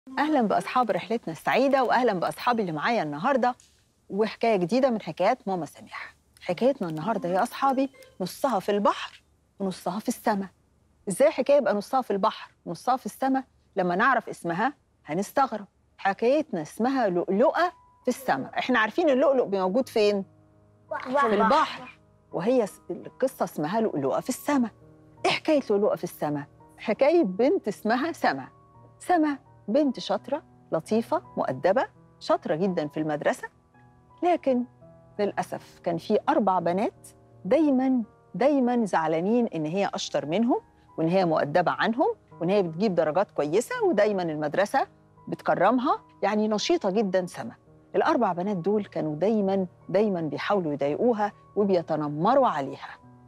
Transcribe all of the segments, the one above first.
اهلا باصحاب رحلتنا السعيده واهلا باصحابي اللي معايا النهارده وحكايه جديده من حكايات ماما سميحه حكايتنا النهارده يا اصحابي نصها في البحر ونصها في السماء ازاي حكايه يبقى نصها في البحر ونصها في السماء لما نعرف اسمها هنستغرب حكايتنا اسمها لؤلؤه في السماء احنا عارفين اللؤلؤ موجود فين في البحر وهي س- القصه اسمها لؤلؤه في السماء ايه حكايه لؤلؤه في السماء حكايه بنت اسمها سما سما بنت شاطره لطيفه مؤدبه شاطره جدا في المدرسه لكن للاسف كان في اربع بنات دايما دايما زعلانين ان هي اشطر منهم وان هي مؤدبه عنهم وان هي بتجيب درجات كويسه ودايما المدرسه بتكرمها يعني نشيطه جدا سما الاربع بنات دول كانوا دايما دايما بيحاولوا يضايقوها وبيتنمروا عليها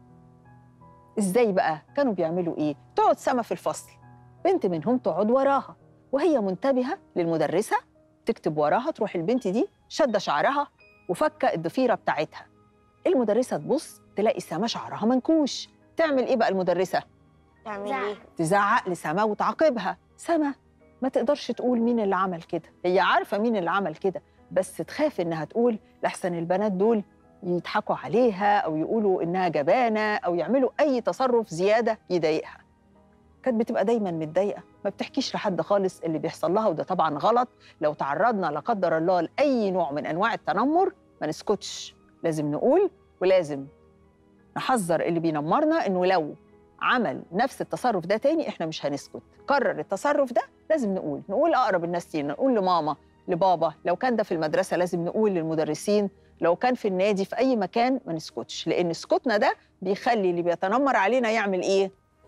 ازاي بقى كانوا بيعملوا ايه تقعد سما في الفصل بنت منهم تقعد وراها وهي منتبهه للمدرسه تكتب وراها تروح البنت دي شاده شعرها وفكه الضفيره بتاعتها المدرسه تبص تلاقي سما شعرها منكوش تعمل ايه بقى المدرسه تعمل ايه؟ تزعق لسما وتعاقبها سما ما تقدرش تقول مين اللي عمل كده هي عارفه مين اللي عمل كده بس تخاف انها تقول لحسن البنات دول يضحكوا عليها او يقولوا انها جبانه او يعملوا اي تصرف زياده يضايقها كانت بتبقى دايما متضايقه ما بتحكيش لحد خالص اللي بيحصل لها وده طبعا غلط لو تعرضنا لا قدر الله لاي نوع من انواع التنمر ما نسكتش لازم نقول ولازم نحذر اللي بينمرنا انه لو عمل نفس التصرف ده تاني احنا مش هنسكت قرر التصرف ده لازم نقول نقول اقرب الناس لينا نقول لماما لبابا لو كان ده في المدرسه لازم نقول للمدرسين لو كان في النادي في اي مكان ما نسكتش لان سكوتنا ده بيخلي اللي بيتنمر علينا يعمل ايه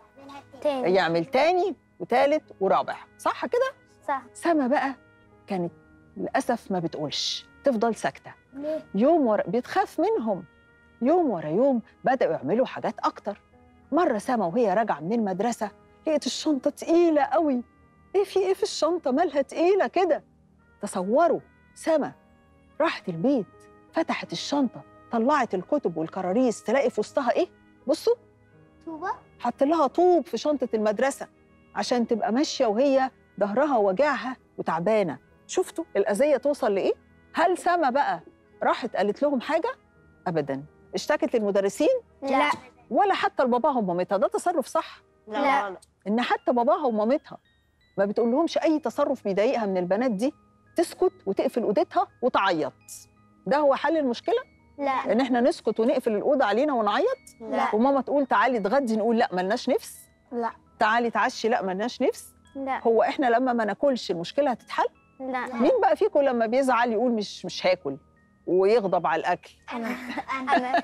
تاني يعمل تاني وتالت ورابع صح كده صح سما بقى كانت للاسف ما بتقولش تفضل ساكته ليه؟ يوم ورا بتخاف منهم يوم ورا يوم بدأوا يعملوا حاجات أكتر مرة سما وهي راجعة من المدرسة لقيت الشنطة تقيلة قوي إيه في إيه في الشنطة مالها تقيلة كده تصوروا سما راحت البيت فتحت الشنطة طلعت الكتب والكراريس تلاقي في وسطها إيه بصوا طوبة حط لها طوب في شنطة المدرسة عشان تبقى ماشية وهي ظهرها وجعها وتعبانة شفتوا الأذية توصل لإيه؟ هل سما بقى راحت قالت لهم حاجة؟ أبداً اشتكت للمدرسين لا ولا حتى لباباها ومامتها ده تصرف صح لا إن حتى باباها ومامتها ما بتقول لهمش أي تصرف بيضايقها من البنات دي تسكت وتقفل أوضتها وتعيط ده هو حل المشكلة؟ لا إن إحنا نسكت ونقفل الأوضة علينا ونعيط لا وماما تقول تعالي اتغدي نقول لا ملناش نفس لا تعالي تعشي لا ملناش نفس لا هو احنا لما ما ناكلش المشكله هتتحل لا مين بقى فيكم لما بيزعل يقول مش مش هاكل ويغضب على الاكل انا انا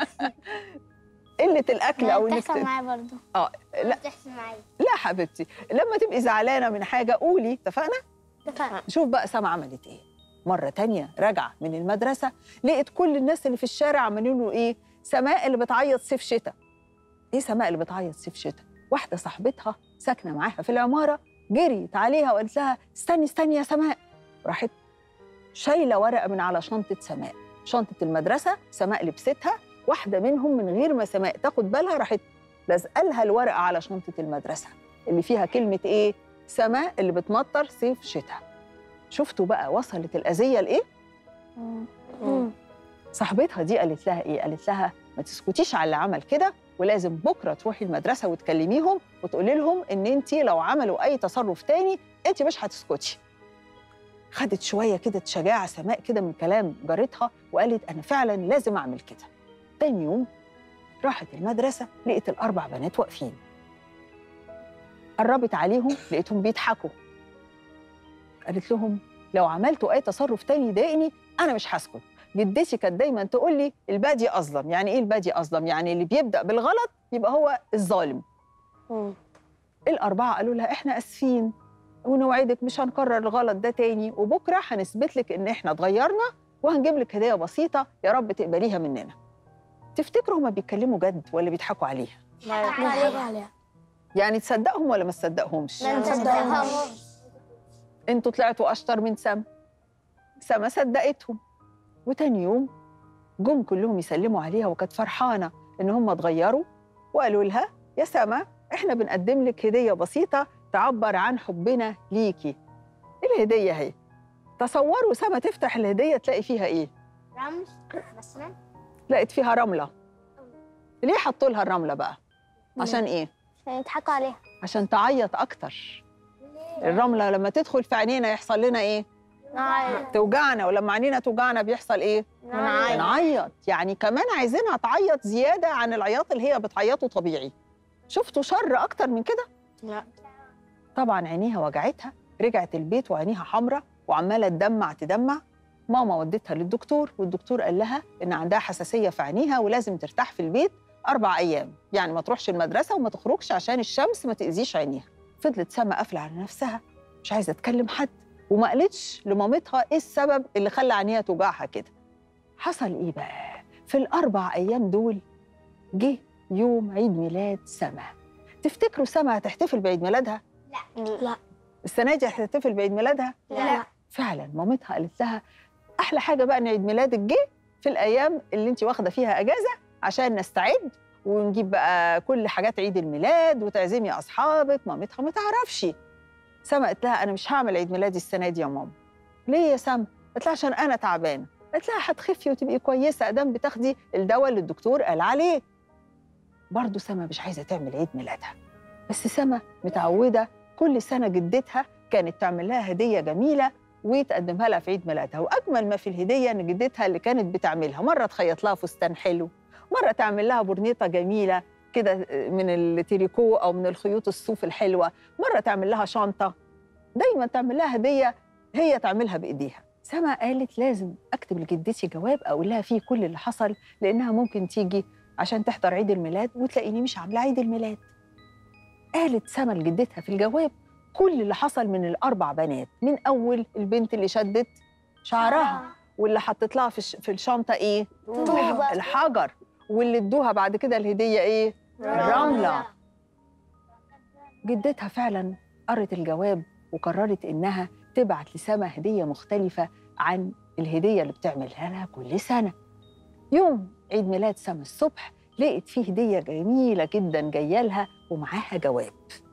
قله الاكل او انك بتحصل ت- معايا برضه اه لا بتحصل معايا لا حبيبتي لما تبقي زعلانه من حاجه قولي اتفقنا اتفقنا شوف بقى سما عملت ايه مره تانية راجعه من المدرسه لقيت كل الناس اللي في الشارع عمالين له ايه سماء اللي بتعيط صيف شتاء ايه سماء اللي بتعيط صيف شتاء واحده صاحبتها ساكنه معاها في العماره جريت عليها وقالت لها استني استني يا سماء راحت شايله ورقه من على شنطه سماء شنطه المدرسه سماء لبستها واحده منهم من غير ما سماء تاخد بالها راحت لازقه لها الورقه على شنطه المدرسه اللي فيها كلمه ايه سماء اللي بتمطر صيف شتاء شفتوا بقى وصلت الاذيه لايه صاحبتها دي قالت لها ايه قالت لها ما تسكتيش على اللي عمل كده ولازم بكره تروحي المدرسه وتكلميهم وتقولي لهم ان انت لو عملوا اي تصرف تاني انت مش هتسكتي خدت شويه كده شجاعه سماء كده من كلام جارتها وقالت انا فعلا لازم اعمل كده تاني يوم راحت المدرسه لقيت الاربع بنات واقفين قربت عليهم لقيتهم بيضحكوا قالت لهم لو عملتوا اي تصرف تاني يضايقني انا مش هسكت جدتي كانت دايما تقول لي البادي اظلم يعني ايه البادي اظلم يعني اللي بيبدا بالغلط يبقى هو الظالم الاربعه قالوا لها احنا اسفين ونوعدك مش هنكرر الغلط ده تاني وبكره هنثبت لك ان احنا اتغيرنا وهنجيب لك هديه بسيطه يا رب تقبليها مننا تفتكروا هما بيتكلموا جد ولا بيضحكوا عليها عليها يعني تصدقهم ولا ما تصدقهمش ما نصدقهمش انتوا طلعتوا اشطر من سما سما صدقتهم وتاني يوم جم كلهم يسلموا عليها وكانت فرحانه ان هم اتغيروا وقالوا لها يا سما احنا بنقدم لك هديه بسيطه تعبر عن حبنا ليكي الهديه اهي تصوروا سما تفتح الهديه تلاقي فيها ايه رمز مثلا لقيت فيها رمله ليه حطوا لها الرمله بقى عشان ايه عشان يضحكوا عليها عشان تعيط اكتر الرمله لما تدخل في عينينا يحصل لنا ايه نعيط توجعنا ولما عينينا توجعنا بيحصل ايه نعيط بنعيط يعني كمان عايزينها تعيط زياده عن العياط اللي هي بتعيطه طبيعي شفتوا شر اكتر من كده لا طبعا عينيها وجعتها رجعت البيت وعينيها حمراء وعماله تدمع تدمع ماما ودتها للدكتور والدكتور قال لها ان عندها حساسيه في عينيها ولازم ترتاح في البيت اربع ايام يعني ما تروحش المدرسه وما تخرجش عشان الشمس ما تاذيش عينيها فضلت سما قافله على نفسها مش عايزه تكلم حد وما قالتش لمامتها ايه السبب اللي خلى عينيها توجعها كده حصل ايه بقى في الاربع ايام دول جه يوم عيد ميلاد سما تفتكروا سما هتحتفل بعيد ميلادها لا السنه دي هتحتفل بعيد ميلادها لا فعلا مامتها قالت لها احلى حاجه بقى ان عيد ميلادك جه في الايام اللي انت واخده فيها اجازه عشان نستعد ونجيب بقى كل حاجات عيد الميلاد وتعزمي اصحابك مامتها ما تعرفش سما قالت لها انا مش هعمل عيد ميلادي السنه دي يا ماما ليه يا سما قالت لها عشان انا تعبانه قالت لها هتخفي وتبقي كويسه ادام بتاخدي الدواء اللي الدكتور قال عليه برضه سما مش عايزه تعمل عيد ميلادها بس سما متعوده كل سنه جدتها كانت تعمل لها هديه جميله وتقدمها لها في عيد ميلادها واجمل ما في الهديه ان جدتها اللي كانت بتعملها مره تخيط لها فستان حلو مره تعمل لها برنيطه جميله كده من التريكو او من الخيوط الصوف الحلوه مره تعمل لها شنطه دايما تعمل لها هديه هي تعملها بايديها سما قالت لازم اكتب لجدتي جواب اقول لها فيه كل اللي حصل لانها ممكن تيجي عشان تحضر عيد الميلاد وتلاقيني مش عامله عيد الميلاد قالت سما لجدتها في الجواب كل اللي حصل من الاربع بنات من اول البنت اللي شدت شعرها واللي حطت لها في الش- في الشنطه ايه طوبة. الحجر واللي ادوها بعد كده الهديه ايه الرملة. جدتها فعلا قرت الجواب وقررت انها تبعت لسما هديه مختلفه عن الهديه اللي بتعملها لها كل سنه يوم عيد ميلاد سما الصبح لقيت فيه هديه جميله جدا جايه لها ومعاها جواب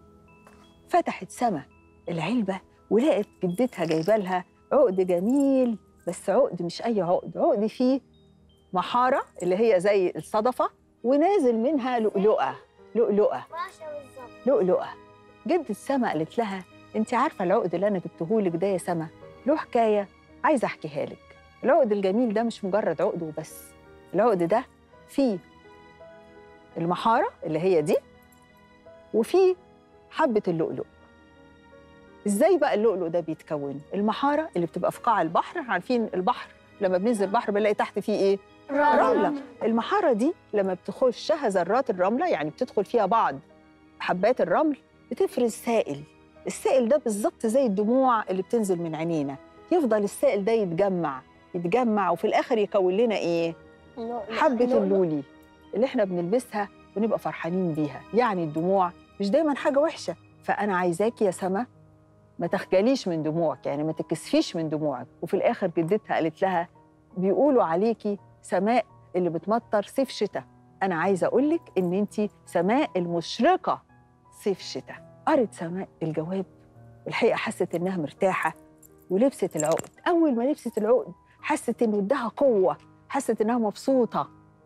فتحت سما العلبه ولقت جدتها جايبه لها عقد جميل بس عقد مش اي عقد عقد فيه محاره اللي هي زي الصدفه ونازل منها لؤلؤه لؤلؤه لؤلؤه جدة سما قالت لها انت عارفه العقد اللي انا جبتهولك ده يا سما له حكايه عايزه احكيها لك العقد الجميل ده مش مجرد عقد وبس العقد ده فيه المحاره اللي هي دي وفيه حبه اللؤلؤ ازاي بقى اللؤلؤ ده بيتكون المحاره اللي بتبقى في قاع البحر عارفين البحر لما بننزل البحر بنلاقي تحت فيه ايه رملة المحارة دي لما بتخشها ذرات الرملة يعني بتدخل فيها بعض حبات الرمل بتفرز سائل السائل ده بالظبط زي الدموع اللي بتنزل من عينينا يفضل السائل ده يتجمع يتجمع وفي الآخر يكون لنا إيه؟ حبة اللولي اللي إحنا بنلبسها ونبقى فرحانين بيها يعني الدموع مش دايما حاجة وحشة فأنا عايزاكي يا سما ما تخجليش من دموعك يعني ما تكسفيش من دموعك وفي الآخر جدتها قالت لها بيقولوا عليكي سماء اللي بتمطر صيف شتاء انا عايزه اقول لك ان انت سماء المشرقه صيف شتاء قرت سماء الجواب والحقيقه حست انها مرتاحه ولبست العقد اول ما لبست العقد حست انه اداها قوه حست انها مبسوطه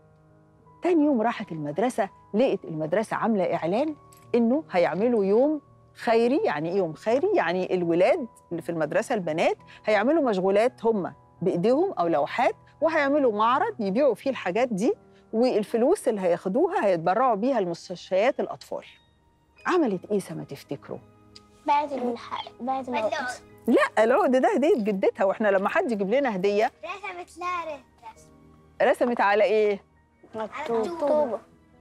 تاني يوم راحت المدرسه لقت المدرسه عامله اعلان انه هيعملوا يوم خيري يعني ايه يوم خيري يعني الولاد اللي في المدرسه البنات هيعملوا مشغولات هم بايديهم او لوحات وهيعملوا معرض يبيعوا فيه الحاجات دي والفلوس اللي هياخدوها هيتبرعوا بيها لمستشفيات الاطفال عملت ايه سما تفتكروا بعد الحق بعد العقد لا العقد ده هديه جدتها واحنا لما حد يجيب لنا هديه رسمت لها رسم رسمت على ايه طوبة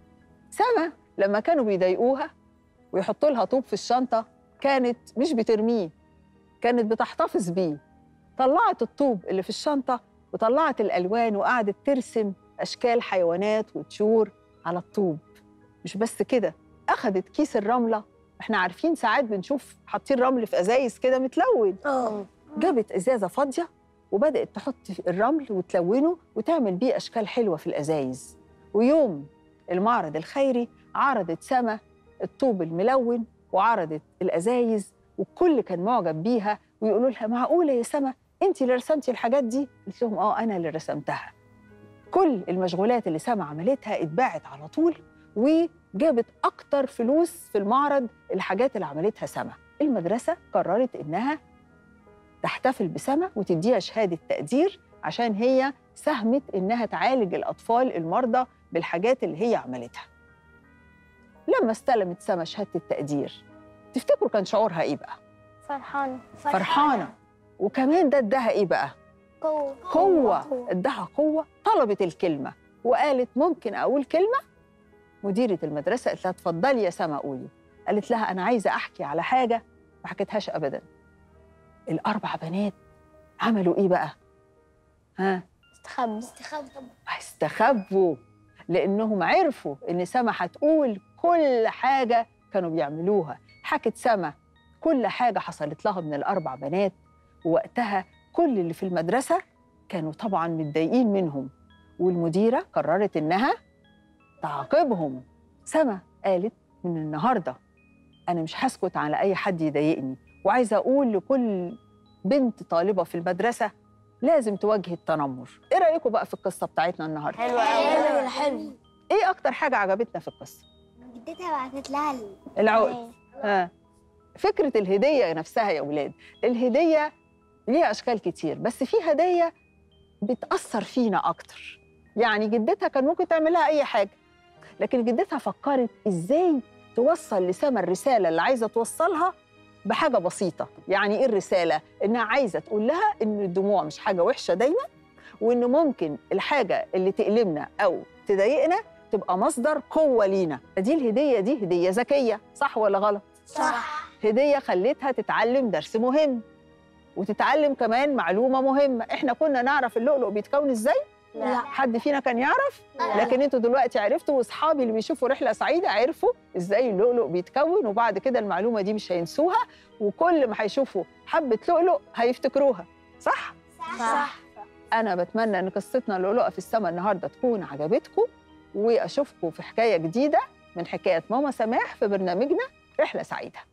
سما لما كانوا بيضايقوها ويحطوا لها طوب في الشنطه كانت مش بترميه كانت بتحتفظ بيه طلعت الطوب اللي في الشنطه وطلعت الالوان وقعدت ترسم اشكال حيوانات وطيور على الطوب مش بس كده اخذت كيس الرمله احنا عارفين ساعات بنشوف حاطين رمل في ازايز كده متلون اه جابت ازازه فاضيه وبدات تحط الرمل وتلونه وتعمل بيه اشكال حلوه في الازايز ويوم المعرض الخيري عرضت سما الطوب الملون وعرضت الازايز والكل كان معجب بيها ويقولوا لها معقوله يا سما انت اللي رسمتي الحاجات دي قلت لهم اه انا اللي رسمتها كل المشغولات اللي سما عملتها اتباعت على طول وجابت اكتر فلوس في المعرض الحاجات اللي عملتها سما المدرسه قررت انها تحتفل بسما وتديها شهاده تقدير عشان هي ساهمت انها تعالج الاطفال المرضى بالحاجات اللي هي عملتها لما استلمت سما شهاده التقدير تفتكروا كان شعورها ايه بقى فرحانة فرحانه وكمان ده اداها ايه بقى قوة قوه اداها قوه طلبت الكلمه وقالت ممكن اقول كلمه مديره المدرسه قالت لها اتفضلي يا سما قولي قالت لها انا عايزه احكي على حاجه ما حكيتهاش ابدا الاربع بنات عملوا ايه بقى ها استخبى استخبى استخبوا لانهم عرفوا ان سما هتقول كل حاجه كانوا بيعملوها حكت سما كل حاجه حصلت لها من الاربع بنات ووقتها كل اللي في المدرسه كانوا طبعا متضايقين منهم والمديره قررت انها تعاقبهم سما قالت من النهارده انا مش هسكت على اي حد يضايقني وعايزه اقول لكل بنت طالبه في المدرسه لازم تواجه التنمر ايه رايكم بقى في القصه بتاعتنا النهارده حلو حلو حلو ايه اكتر حاجه عجبتنا في القصه جدتها بعتت لها ال- العقد ها فكره الهديه نفسها يا اولاد الهديه ليها اشكال كتير بس في هديه بتاثر فينا اكتر يعني جدتها كان ممكن تعمل لها اي حاجه لكن جدتها فكرت ازاي توصل لسما الرساله اللي عايزه توصلها بحاجه بسيطه يعني ايه الرساله انها عايزه تقول لها ان الدموع مش حاجه وحشه دايما وان ممكن الحاجه اللي تألمنا او تضايقنا تبقى مصدر قوه لينا دي الهديه دي هديه ذكيه صح ولا غلط صح هديه خلتها تتعلم درس مهم وتتعلم كمان معلومه مهمه احنا كنا نعرف اللؤلؤ بيتكون ازاي لا حد فينا كان يعرف لا. لكن انتوا دلوقتي عرفتوا واصحابي اللي بيشوفوا رحله سعيده عرفوا ازاي اللؤلؤ بيتكون وبعد كده المعلومه دي مش هينسوها وكل ما هيشوفوا حبه لؤلؤ هيفتكروها صح صح انا بتمنى ان قصتنا اللؤلؤه في السماء النهارده تكون عجبتكم واشوفكم في حكايه جديده من حكايه ماما سماح في برنامجنا رحله سعيده